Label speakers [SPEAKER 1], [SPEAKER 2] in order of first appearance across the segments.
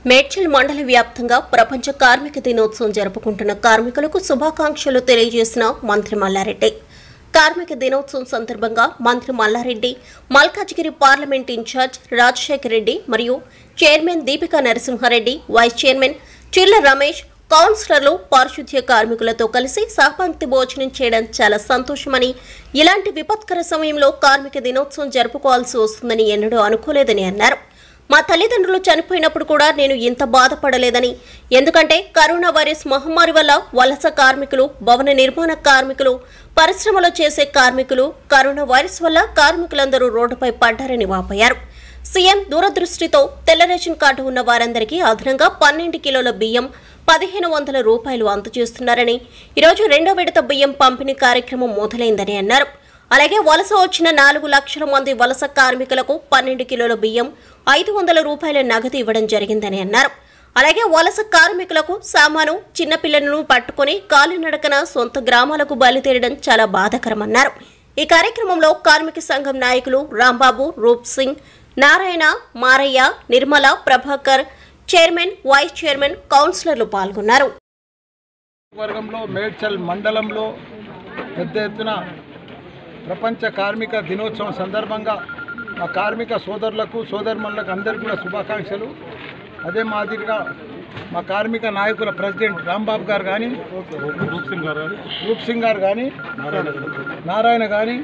[SPEAKER 1] మేడ్చల్ మండల వ్యాప్తంగా ప్రపంచ కార్మిక దినోత్సవం జరుపుకుంటున్న కార్మికులకు శుభాకాంక్షలు తెలియజేసిన మంత్రి మల్లారెడ్డి కార్మిక దినోత్సవం సందర్భంగా మంత్రి మల్లారెడ్డి మల్కాజ్గిరి పార్లమెంట్ ఇన్ఛార్జ్ రాజశేఖర్ రెడ్డి మరియు chairman Deepika Narasimha Reddy vice chairman Chilla Ramesh కౌన్సిలర్లు పారిశుద్ధ్య కార్మికులతో కలిసి సహపంక్తి భోజనం చేయడం చాలా సంతోషమని ఇలాంటి విపత్కర సమయంలో కార్మిక దినోత్సవం జరుపుకోవాల్సి వస్తుందని ఎన్నడూ అనుకోలేదని అన్నారు మా తల్లిదండ్రులు చనిపోయినప్పుడు కూడా నేను ఇంత బాధపడలేదని ఎందుకంటే కరోనా వైరస్ మహమ్మారి వల్ల వలస కార్మికులు భవన నిర్మాణ కార్మికులు పరిశ్రమలో చేసే కార్మికులు కరోనా వైరస్ వల్ల కార్మికులందరూ రోడ్డుపై పడ్డారని వాపోయారు సీఎం దూరదృష్టితో తెల్ల రేషన్ కార్డు ఉన్న వారందరికీ అదనంగా పన్నెండు కిలోల బియ్యం పదిహేను వందల రూపాయలు అందజేస్తున్నారని ఈరోజు రెండో విడత బియ్యం పంపిణీ కార్యక్రమం మొదలైందని అన్నారు అలాగే వలస వచ్చిన నాలుగు లక్షల మంది వలస కార్మికులకు పన్నెండు కిలోల బియ్యం ఐదు వందల రూపాయల నగదు ఇవ్వడం జరిగిందని అన్నారు అలాగే వలస కార్మికులకు సామాను చిన్నపిల్లలను పట్టుకొని కాలినడకన సొంత గ్రామాలకు బయలుదేరడం చాలా బాధాకరమన్నారు ఈ కార్యక్రమంలో కార్మిక సంఘం నాయకులు Rambabu Roop Singh Narayana Maraiah Nirmala Prabhakar chairman vice chairman కౌన్సిలర్లు పాల్గొన్నారు
[SPEAKER 2] వర్గంలో మేడ్చల్ మండలంలో పెద్ద ఎత్తున ప్రపంచ కార్మిక దినోత్సవం సందర్భంగా మా కార్మిక సోదరులకు సోదరుమణులకు అందరికీ కూడా శుభాకాంక్షలు అదే మాదిరిగా మా కార్మిక నాయకుల ప్రెసిడెంట్ రాంబాబు గారు కానీ రూప్ సింగ్ గారు రూప్ సింగ్ గారు కానీ నారాయణ కానీ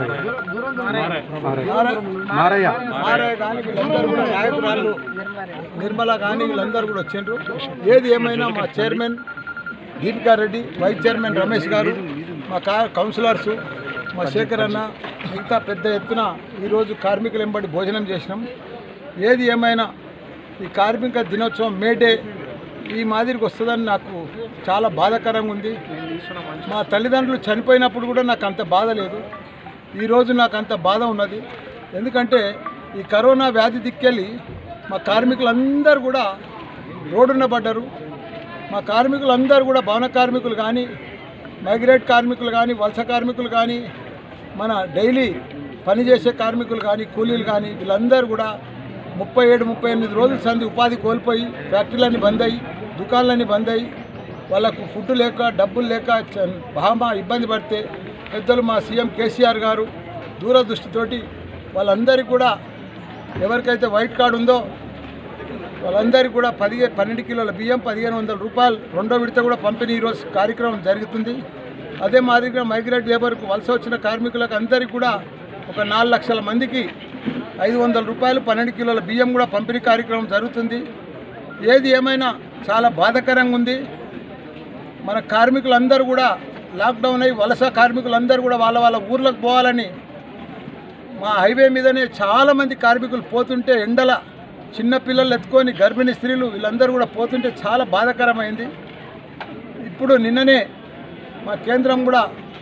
[SPEAKER 3] మారయ్య
[SPEAKER 2] ఆర్ఐ కానీ వీళ్ళందరూ కూడా నాయకురాళ్ళు నిర్మల కానీ వీళ్ళందరూ కూడా వచ్చిండ్రు ఏది ఏమైనా మా chairman Deepika Reddy vice chairman Ramesh గారు మా కా కౌన్సిలర్స్ మా శేఖర్ అన్న మిగతా పెద్ద ఎత్తున ఈరోజు కార్మికులు వెంబడి భోజనం చేసినాం ఏది ఏమైనా ఈ కార్మిక దినోత్సవం మే డే ఈ మాదిరికి వస్తుందని నాకు చాలా బాధాకరంగా ఉంది మా తల్లిదండ్రులు చనిపోయినప్పుడు కూడా నాకు అంత బాధ లేదు ఈరోజు నాకు అంత బాధ ఉన్నది ఎందుకంటే ఈ కరోనా వ్యాధి దిక్కెళ్ళి మా కార్మికులందరూ కూడా రోడ్డున పడ్డారు మా కార్మికులందరూ కూడా భవన కార్మికులు కానీ మైగ్రేట్ కార్మికులు కానీ వలస కార్మికులు కానీ మన డైలీ పనిచేసే కార్మికులు కానీ కూలీలు కానీ వీళ్ళందరూ కూడా ముప్పై ఏడు ముప్పై ఎనిమిది రోజుల సంది ఉపాధి కోల్పోయి ఫ్యాక్టరీలన్నీ బంద్ అయ్యి దుకాణాలన్నీ బంద్ అయ్యి వాళ్ళకు ఫుడ్ లేక డబ్బులు లేక చ- బాగా ఇబ్బంది పడితే పెద్దలు మా సీఎం కేసీఆర్ గారు దూరదృష్టితోటి వాళ్ళందరికీ కూడా ఎవరికైతే వైట్ కార్డు ఉందో వాళ్ళందరికీ కూడా పదిహే పన్నెండు కిలోల బియ్యం పదిహేను వందల రూపాయలు రెండో విడత కూడా పంపిణీ ఈరోజు కార్యక్రమం జరుగుతుంది అదే మాదిరిగా మైగ్రేట్ లేబర్కు వలస వచ్చిన కార్మికులకు అందరికీ కూడా ఒక నాలుగు లక్షల మందికి ఐదు వందల రూపాయలు పన్నెండు కిలోల బియ్యం కూడా పంపిణీ కార్యక్రమం జరుగుతుంది ఏది ఏమైనా చాలా బాధాకరంగా ఉంది మన కార్మికులందరూ కూడా లాక్డౌన్ అయ్యి వలస కార్మికులందరూ కూడా వాళ్ళ వాళ్ళ ఊర్లకు పోవాలని మా హైవే మీదనే చాలామంది కార్మికులు పోతుంటే ఎండల చిన్న పిల్లలు ఎత్తుకొని గర్భిణీ స్త్రీలు వీళ్ళందరూ కూడా పోతుంటే చాలా బాధాకరమైంది ఇప్పుడు నిన్ననే మా కేంద్రం కూడా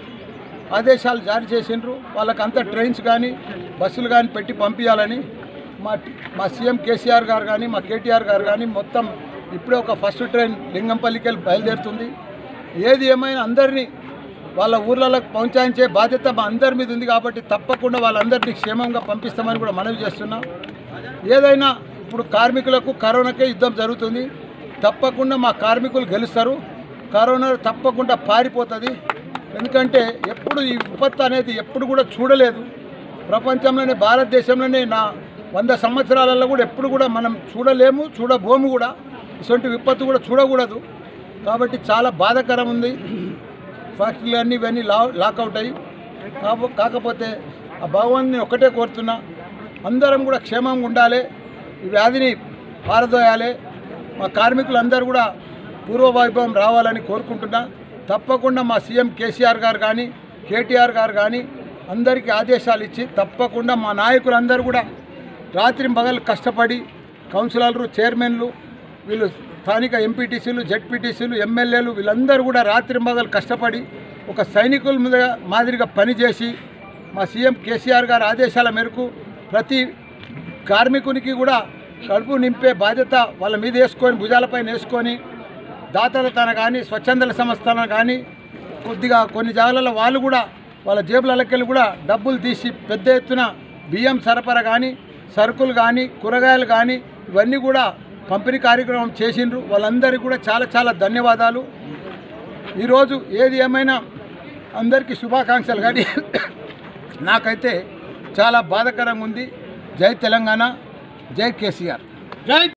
[SPEAKER 2] ఆదేశాలు జారీ చేసిండ్రు వాళ్ళకంతా ట్రైన్స్ కానీ బస్సులు కానీ పెట్టి పంపించాలని మా మా సీఎం కేసీఆర్ గారు కానీ మా కేటీఆర్ గారు కానీ మొత్తం ఇప్పుడే ఒక ఫస్ట్ ట్రైన్ లింగంపల్లికి వెళ్ళి బయలుదేరుతుంది ఏది ఏమైనా అందరినీ వాళ్ళ ఊర్లలోకి పౌంచాయించే బాధ్యత మా అందరి మీద ఉంది కాబట్టి తప్పకుండా వాళ్ళందరినీ క్షేమంగా పంపిస్తామని కూడా మనవి చేస్తున్నాం ఏదైనా ఇప్పుడు కార్మికులకు కరోనాకే యుద్ధం జరుగుతుంది తప్పకుండా మా కార్మికులు గెలుస్తారు కరోనా తప్పకుండా పారిపోతుంది ఎందుకంటే ఎప్పుడు ఈ విపత్తు అనేది ఎప్పుడు కూడా చూడలేదు ప్రపంచంలోనే భారతదేశంలోనే నా వంద సంవత్సరాలలో కూడా ఎప్పుడు కూడా మనం చూడలేము చూడబోము కూడా ఇటువంటి విపత్తు కూడా చూడకూడదు కాబట్టి చాలా బాధాకరం ఉంది ఫ్యాక్టరీలు అన్నీ ఇవన్నీ లా లాకౌట్ అయ్యి కాపో కాకపోతే ఆ భగవాన్ని ఒకటే కోరుతున్నా అందరం కూడా క్షేమంగా ఉండాలి ఈ వ్యాధిని పారదోయాలి మా కార్మికులందరూ కూడా పూర్వవైభవం రావాలని కోరుకుంటున్నా తప్పకుండా మా సీఎం కేసీఆర్ గారు కానీ కేటీఆర్ గారు కానీ అందరికీ ఆదేశాలు ఇచ్చి తప్పకుండా మా నాయకులందరూ కూడా రాత్రి పగలు కష్టపడి కౌన్సిలర్లు చైర్మన్లు వీళ్ళు స్థానిక ఎంపీటీసీలు జెడ్పీటీసీలు ఎమ్మెల్యేలు వీళ్ళందరూ కూడా రాత్రి పగలు కష్టపడి ఒక సైనికుల మీద మాదిరిగా పనిచేసి మా సీఎం కేసీఆర్ గారి ఆదేశాల మేరకు ప్రతి కార్మికునికి కూడా కడుపు నింపే బాధ్యత వాళ్ళ మీద వేసుకొని భుజాలపైన వేసుకొని దాతల తన కానీ స్వచ్ఛందల సంస్థన కానీ కొద్దిగా కొన్ని జాగాలలో వాళ్ళు కూడా వాళ్ళ జేబులకెళ్ళి కూడా డబ్బులు తీసి పెద్ద ఎత్తున బియ్యం సరఫరా కానీ సరుకులు కానీ కూరగాయలు కానీ ఇవన్నీ కూడా పంపిణీ కార్యక్రమం చేసిండ్రు వాళ్ళందరికీ కూడా చాలా చాలా ధన్యవాదాలు ఈరోజు ఏది ఏమైనా అందరికీ శుభాకాంక్షలు కానీ నాకైతే చాలా బాధాకరంగా ఉంది జై తెలంగాణ జై కేసీఆర్ జై